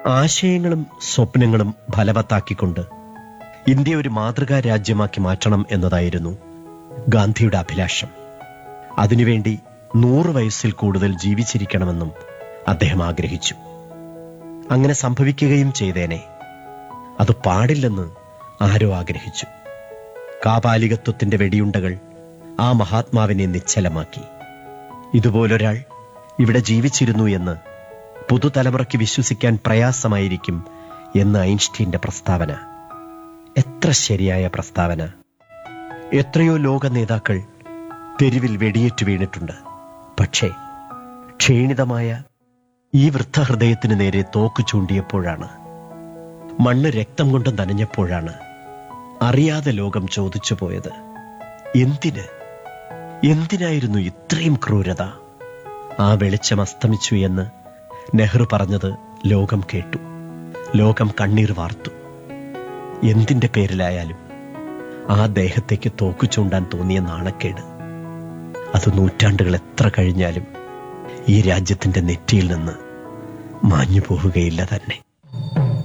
ആശയങ്ങളും സ്വപ്നങ്ങളും ഫലവത്താക്കിക്കൊണ്ട് ഇന്ത്യ ഒരു മാതൃകാ രാജ്യമാക്കി മാറ്റണം എന്നതായിരുന്നു ഗാന്ധിയുടെ അഭിലാഷം അതിനുവേണ്ടി നൂറ് വയസ്സിൽ കൂടുതൽ ജീവിച്ചിരിക്കണമെന്നും അദ്ദേഹം ആഗ്രഹിച്ചു അങ്ങനെ സംഭവിക്കുകയും ചെയ്തേനെ അത് പാടില്ലെന്ന് ആരോ ആഗ്രഹിച്ചു കാപാലികത്വത്തിന്റെ വെടിയുണ്ടകൾ ആ മഹാത്മാവിനെ നിശ്ചലമാക്കി ഇതുപോലൊരാൾ ഇവിടെ ജീവിച്ചിരുന്നു എന്ന് പുതുതലമുറയ്ക്ക് വിശ്വസിക്കാൻ പ്രയാസമായിരിക്കും എന്ന് ഐൻസ്റ്റീന്റെ പ്രസ്താവന എത്ര ശരിയായ പ്രസ്താവന എത്രയോ ലോക നേതാക്കൾ തെരുവിൽ വെടിയേറ്റു വീണിട്ടുണ്ട് പക്ഷേ ക്ഷീണിതമായ ഈ വൃദ്ധഹൃദയത്തിനു നേരെ തോക്ക് ചൂണ്ടിയപ്പോഴാണ് മണ്ണ് രക്തം കൊണ്ട് നനഞ്ഞപ്പോഴാണ് അറിയാതെ ലോകം ചോദിച്ചു പോയത് എന്തിന് എന്തിനായിരുന്നു ഇത്രയും ക്രൂരത ആ വെളിച്ചം അസ്തമിച്ചു എന്ന് നെഹ്റു പറഞ്ഞത് ലോകം കേട്ടു ലോകം കണ്ണീർ വാർത്തു എന്തിന്റെ പേരിലായാലും ആ ദേഹത്തേക്ക് തോക്കു ചൂണ്ടാൻ തോന്നിയ നാണക്കേട് അത് നൂറ്റാണ്ടുകൾ എത്ര കഴിഞ്ഞാലും ഈ രാജ്യത്തിന്റെ നെറ്റിയിൽ നിന്ന് മാഞ്ഞു പോവുകയില്ല തന്നെ